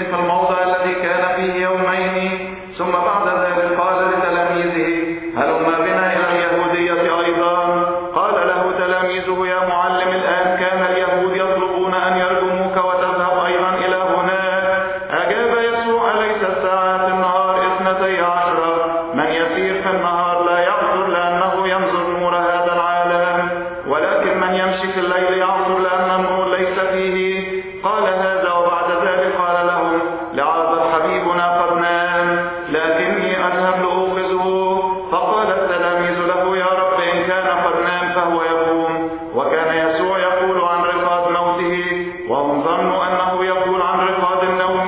في الموضع الذي كان فيه يومين ثم بعد ذلك قال لتلاميذه هلما بنا إلى اليهودية أيضا قال له تلاميذه يا معلم الآن كان اليهود يطلبون أن يرجموك وتذهب أيضا إلى هناك أجاب يسوع أليس الساعات النهار اثنتي عشرة من يسير في النهار لا يعثر لأنه ينظر نور هذا العالم ولكن من يمشي في الليل يعثر لأن النور ليس فيه قال هذا وبعد ذلك قال لهم لعازر حبيبنا قد نام لكني أذهب لأوقظه فقال التلاميذ له يا رب إن كان قد نام فهو يقوم وكان يسوع يقول عن رقاد موته وهم ظنوا أنه يقول عن رقاد النوم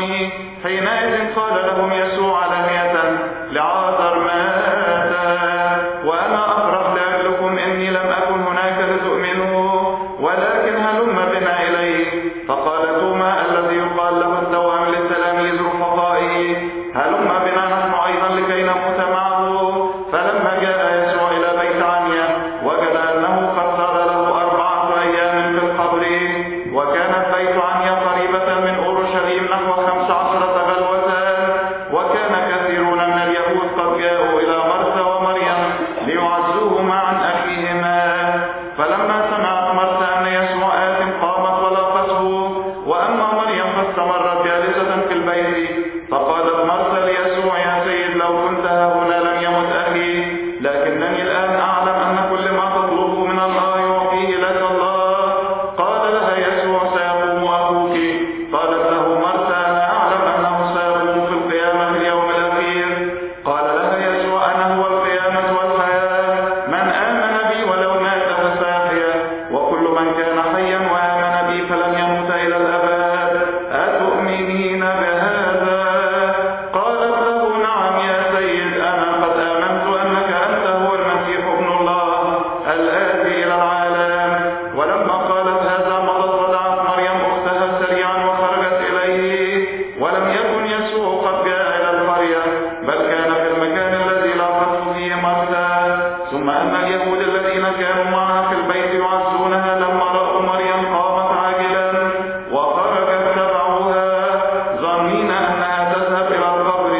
حينئذ قال لهم يسوع علانية لعازر مات وأنا أفرح لأجلكم إني لم أكن هناك لتؤمنوا ولكن هلم بنا إليه فقال توما الذي يقال له التوأم للتلاميذ رفقائه هلم بنا نحن أيضا لكي نموت معه فلما جاء يسوع إلى بيت عنيا وجد أنه قد صار له أربعة أيام في القبر وكانت بيت عنيا قريبة من أورشليم نحو خمس عشرة غلوة وكان كثيرون من اليهود قد جاءوا إلى مرثا ومريم ليعزوهما عن أخيهما فلما سمعت مرثا أن يسوع آت قامت ولاقته وأما مريم فاستمرت جالسة في البيت فقالت مرثا ليسوع يا سيد لو كنت ها هنا لم يمت أخي لكنني الآن أعلم أن كل ما تطلبه من الله يعطيه لك الله قال لها يسوع سيقوم أخوك قالت له مرثا أنا أعلم أنه سيقوم في القيامة في اليوم الأخير قال لها يسوع أنا هو القيامة والحياة من آمن بي ولو مات فسيحيا وكل من كان حيا وآمن بي فلن يموت إلى الأبد أتؤمنين بهذا قالت له نعم يا سيد أنا قد آمنت أنك أنت هو المسيح ابن الله الآتي إلى العالم ولما قالت هذا مضت ودعت مريم أختها سريعا وخرجت إليه ولم يكن يسوع قد جاء إلى القرية بل كان في المكان الذي لاقته فيه مرثا ثم أن اليهود الذين كانوا معها في البيت يعزونها لما رأوا مريم قامت عاجلا وخرجت تبعها ظنين أنها تذهب إلى القبر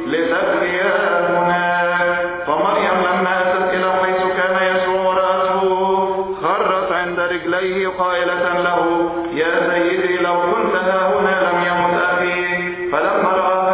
لتبكيها هناك فمريم لما أتت إلى حيث كان يسوع ورأته خرت عند رجليه قائلة له يا سيدي لو كنت ها هنا لم يمت أخي فلما رأى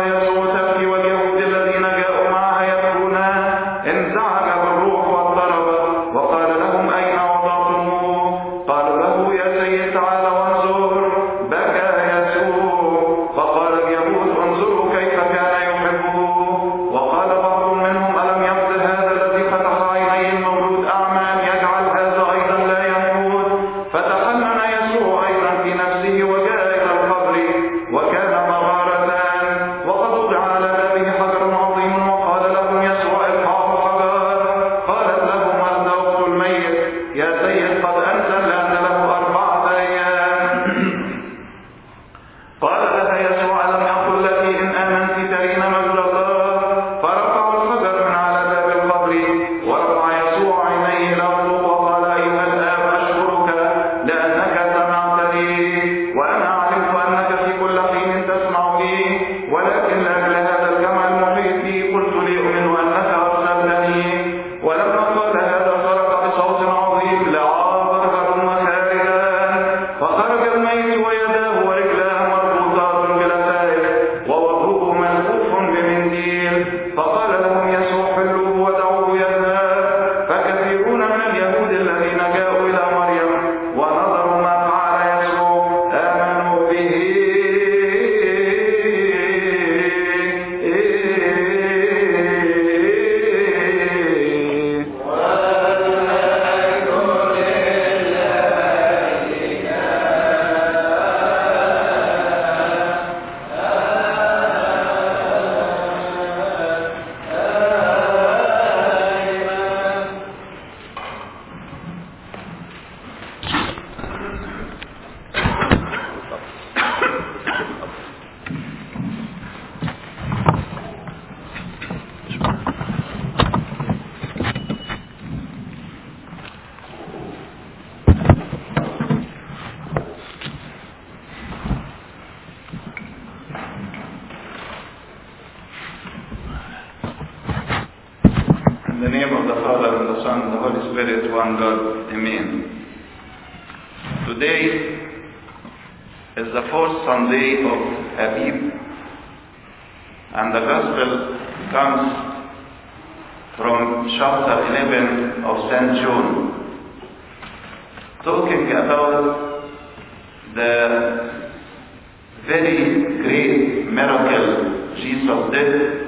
In the name of the Father and the Son and the Holy Spirit, one God. Amen. Today is the fourth Sunday of Abib, and the Gospel comes from chapter 11 of St. John, talking about the very great miracle Jesus did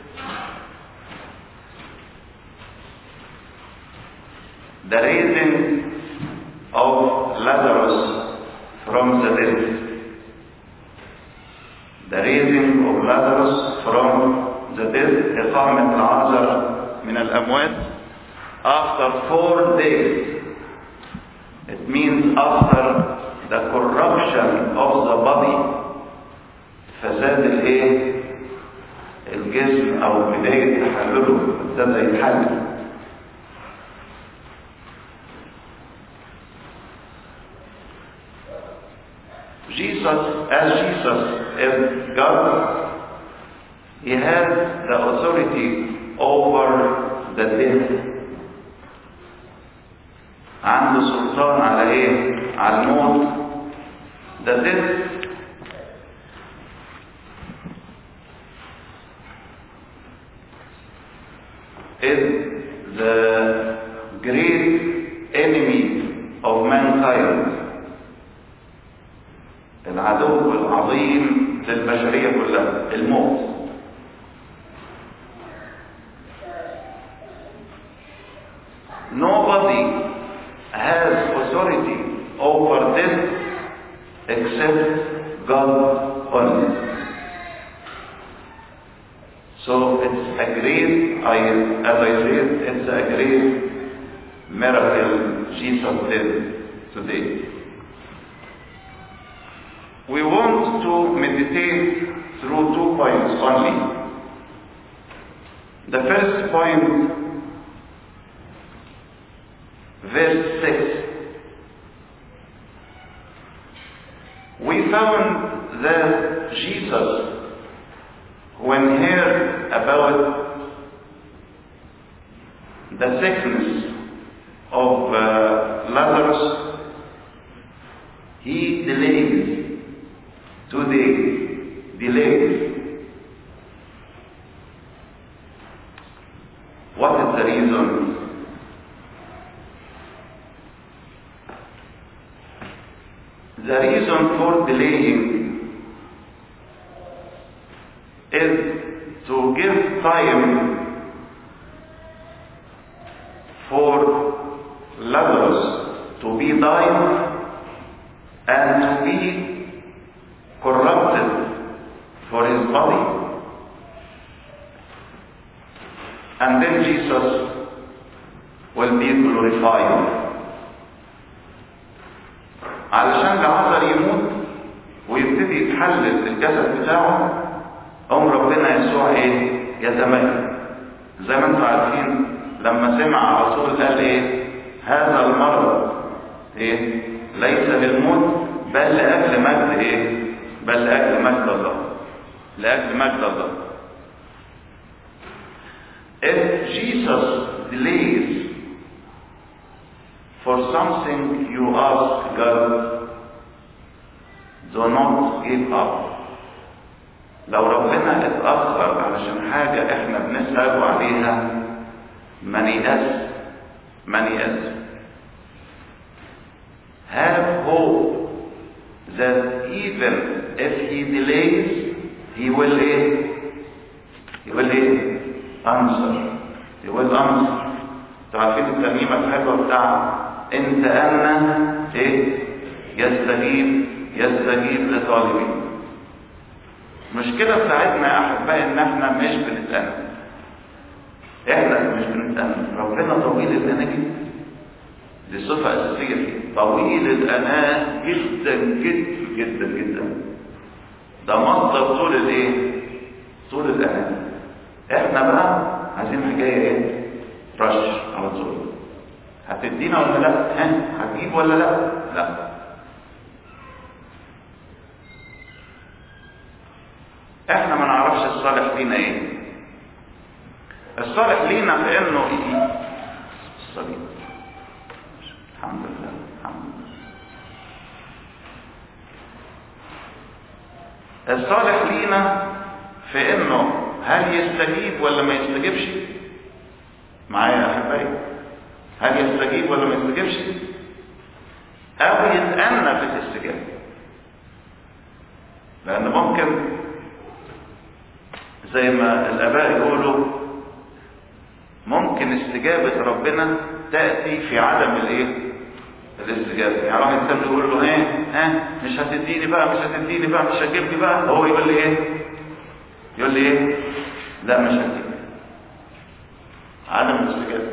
the raising of Lazarus from the dead. The raising of Lazarus from the dead, إقامة العازر من الأموات after four days. It means after the corruption of the body فساد الايه الجسم او بداية تحلله ابتدى يتحلل Jesus, as Jesus is God, He has the authority over the death. عنده سلطان على ايه؟ على الموت. The death is the great enemy of mankind. العدو العظيم للبشرية كلها الموت Nobody has authority over this except God only. So it's a great, I, as I said, it's a great miracle Jesus did today. We want to meditate through two points only. The first point, verse 6. We found that Jesus, when heard about the sickness of uh, Lazarus, he delayed two days, delayed. What is the reason? The reason for delaying is to give time for Lazarus to be died and to be corrupted for his body. And then Jesus will be glorified. علشان العذر يموت ويبتدي يتحلل الجسد بتاعه قوم ربنا يسوع ايه يتمجد زي ما انتم عارفين لما سمع الرسول قال ايه هذا المرض ايه ليس للموت بل لاجل مجد ايه بل لاجل مجد الله لاجل مجد الله if Jesus delays for something you ask God do not give up لو ربنا اتأخر علشان حاجة احنا بنسأله عليها ما نيأس ما نيأس have hope that even if he delays he will eh, he will eh, answer he will answer تعرفين الترنيمة الحلوة بتاع انت انا ايه يستجيب يستجيب لطالبين المشكلة بتاعتنا يا احبائي ان احنا مش بنتأنى احنا مش بنتأنى ربنا طويل الأناة جدا دي صفة أساسية فيه طويل الأناة جدا جدا جدا جدا ده مصدر طول الايه؟ طول الأناة احنا بقى عايزين حكاية ايه؟ رش على طول هتدينا ولا لا؟ ها؟ هتجيب ولا لا؟ لا احنا ما نعرفش الصالح فينا ايه الصالح لينا في انه الصليب الحمد لله الحمد لله الصالح لينا في انه هل يستجيب ولا ما يستجيبش معايا يا احبائي هل يستجيب ولا ما يستجيبش او يتأنى في الاستجابة لان ممكن زي ما الاباء يقولوا ممكن استجابة ربنا تأتي في عدم الايه الاستجابة يعني واحد كان يقول له ايه ها مش هتديني بقى مش هتديني بقى مش هتجيبني بقى هو يقول لي ايه يقول لي ايه لا مش هتديني عدم الاستجابة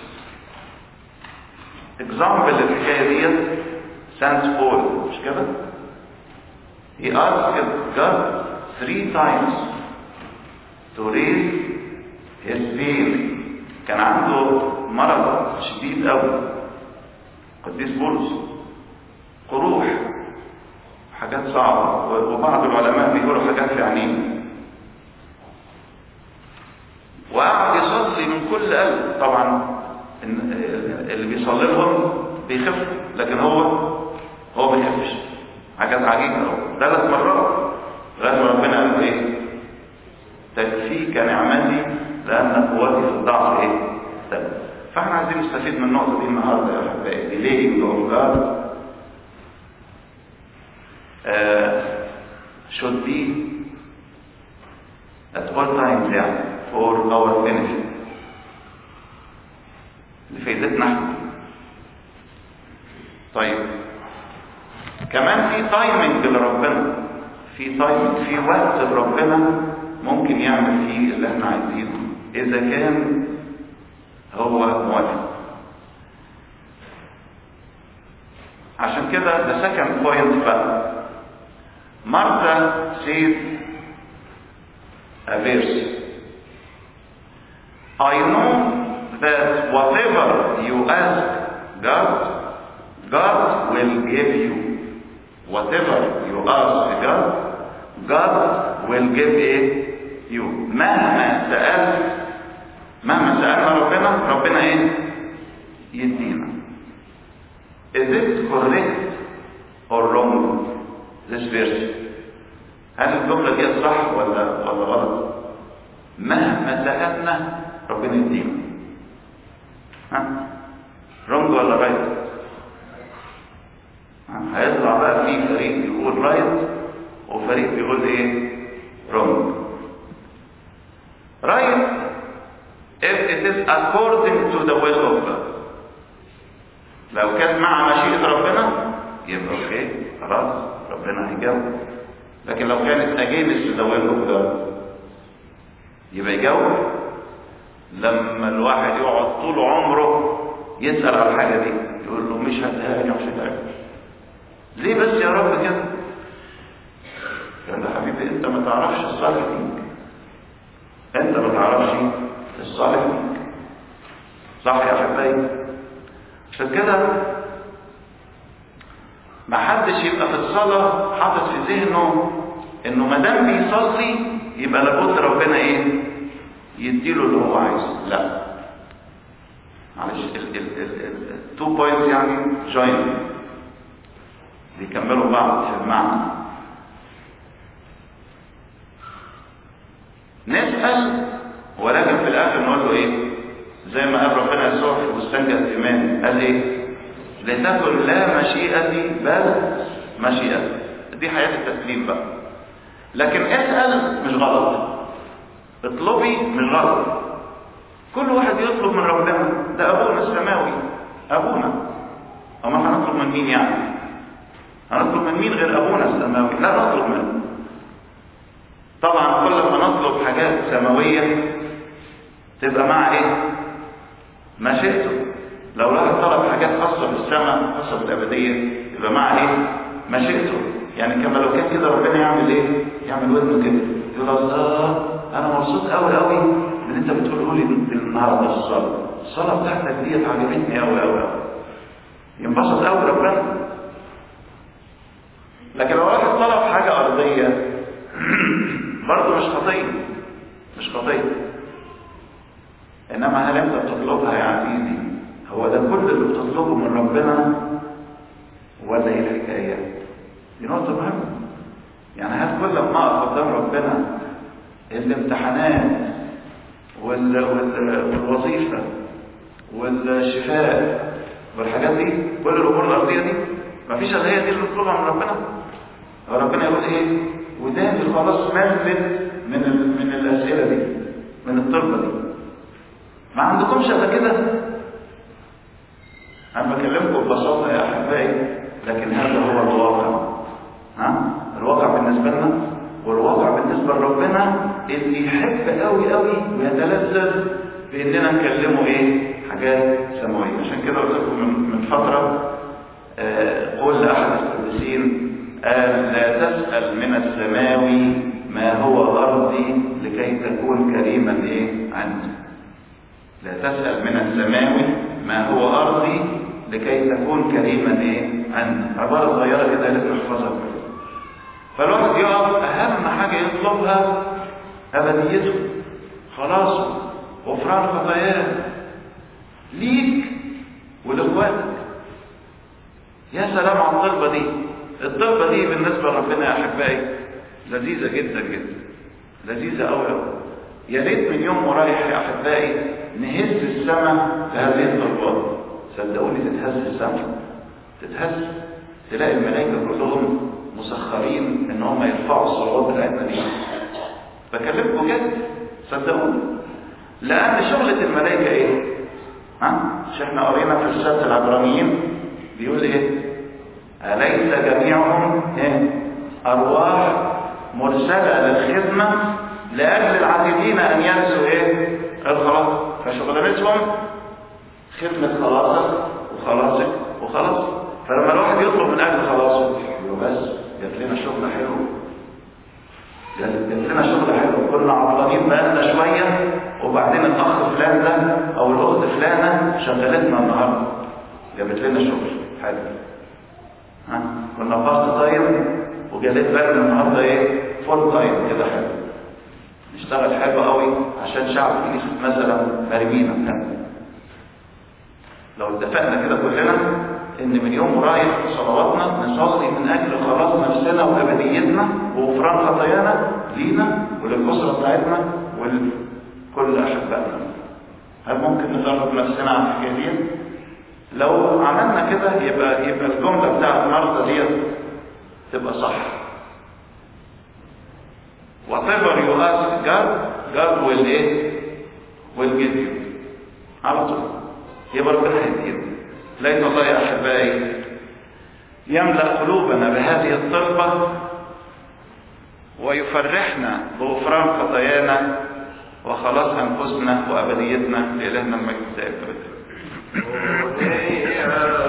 اكزامبل الحكاية ديت سانت بول مش كده he asked God three times to raise his pain كان عنده مرض شديد قوي قديس بولس قروح حاجات صعبة وبعض العلماء بيقولوا حاجات في عينيه وقعد يصلي من كل قلب طبعا اللي بيصلي لهم بيخف لكن هو هو ما بيخفش حاجات عجيبة قوي ثلاث مرات لغاية ما ربنا قال له ايه تكفيك نعمتي لأن قوتي في الضعف ايه تبقى فاحنا عايزين نستفيد من النقطة دي النهاردة يا أحبائي delaying of God uh, should be at all times يعني for our benefit لفائدتنا احنا طيب كمان في تايمنج لربنا في تايمنج في وقت لربنا ممكن يعمل فيه اللي احنا عايزينه اذا كان هو موافق عشان كده the second point بقى Martha said a verse I know that whatever you ask God God will give you whatever you ask God God will give it you مهما سألت مهما سألنا ربنا ربنا ايه يدينا is it correct or wrong this verse هل الجملة دي صح ولا ولا غلط مهما سألنا ربنا يدينا ها wrong ولا right هيطلع بقى في فريق بيقول right وفريق بيقول ايه wrong right if it is according to the will of God لو كان مع مشيئة ربنا يبقى اوكي خلاص ربنا هيجاوب لكن لو كانت against the will of God يبقى يجاوب لما الواحد يقعد طول عمره يسأل على الحاجة دي يقول له مش هتهاجم مش هتهاجم ليه بس يا رب كده يا حبيبي انت ما تعرفش الصالح فيك انت ما تعرفش الصالح فيك صح يا حبايبي عشان كده ما حدش يبقى في الصلاة حاطط في ذهنه انه ما دام بيصلي يبقى لابد ربنا ايه يديله اللي هو عايزه لا معلش التو بوينتس يعني جوين بيكملوا بعض في المعنى نسأل ولكن في الاخر نقول له ايه زي ما قال ربنا يسوع في بستان جثمان قال ايه لتكن لا مشيئتي بل مشيئتي دي حياة التسليم بقى لكن اسأل مش غلط اطلبي مش غلط كل واحد يطلب من ربنا ده ابونا السماوي ابونا اما هنطلب من مين يعني هنطلب من مين غير ابونا السماوي لا نطلب منه طبعا كل ما نطلب حاجات سماوية تبقى مع ايه مشيئته لو الواحد طلب حاجات خاصة بالسماء خاصة بالأبدية يبقى مع ايه مشيئته يعني كما لو كان كده ربنا يعمل ايه يعمل ودنه كده يقول الله انا مبسوط قوي قوي ان انت بتقوله لي النهارده في الصلاه الصلاه بتاعتك ديت عجبتني قوي قوي قوي ينبسط قوي ربنا لكن لو واحد طلب حاجه ارضيه برضه مش خطيه مش خطيه انما هل انت بتطلبها يا عزيزي هو ده كل اللي بتطلبه من ربنا ولا ايه الحكايه دي نقطه مهمه يعني هل كل ما اقف قدام ربنا الامتحانات وال... وال... والوظيفه والشفاء والحاجات دي كل الامور الارضيه دي مفيش الا هي دي اللي بنطلبها من ربنا ربنا يقول ايه وداني خلاص ملت من ال... من الاسئله دي من الطلبه دي ما عندكمش الا كده انا بكلمكم ببساطه يا احبائي لكن هذا هو الواقع ها الواقع بالنسبه لنا والواقع بالنسبه لربنا اللي يحب قوي قوي ويتلذذ باننا نكلمه ايه حاجات سماويه عشان كده قلت لكم من, من فتره آه قول لاحد القديسين قال لا تسال من السماوي ما هو ارضي لكي تكون كريما ايه عندي لا تسال من السماوي ما هو ارضي لكي تكون كريما ايه عندي عباره صغيره كده لازم نحفظها فالواحد يقف اهم حاجه يطلبها ابديته خلاص غفران خطاياه ليك ولاخواتك يا سلام على الطلبه دي الطلبه دي بالنسبه لربنا يا احبائي لذيذه جدا جدا لذيذه قوي قوي يا ريت من يوم ورايح يا احبائي نهز السماء بهذه الطلبات صدقوني تتهز السماء تتهز تلاقي الملائكه كلهم مسخرين ان هم يرفعوا الصلوات بتاعتنا دي بكلمكم جد صدقوني لان شغله الملائكه ايه ها مش احنا قرينا في رساله العبرانيين بيقول ايه اليس جميعهم ايه ارواح مرسله للخدمه لاجل العاتدين ان ينسوا ايه الخلاص فشغلانتهم خدمه خلاصك وخلاصك وخلاص فلما الواحد يطلب من اجل خلاصه يقول بس جات لنا شغل حلو جات لنا شغل حلو كنا عطلانين بقالنا شويه وبعدين الاخ فلان ده او الاخت فلانه شغلتنا النهارده جابت لنا شغل حلو ها كنا بارت تايم وجابت بالنا النهارده ايه فول تايم كده حلو نشتغل حلو قوي عشان شعب كنيسه مثلا مرمينا لو اتفقنا كده كلنا ان من يوم رايح في صلواتنا نصلي من اجل خلاص نفسنا وابديتنا وغفران خطايانا لينا وللاسره بتاعتنا ولكل احبائنا هل ممكن ندرب نفسنا على الحكايه دي لو عملنا كده يبقى يبقى الجمله بتاعت النهارده ديت تبقى صح whatever you ask God God will ايه will give you على طول يبقى ربنا هيدينا ليت الله يا احبائي يملا قلوبنا بهذه الطلبه ويفرحنا بغفران خطايانا وخلاص انفسنا وابديتنا لالهنا المجد دائما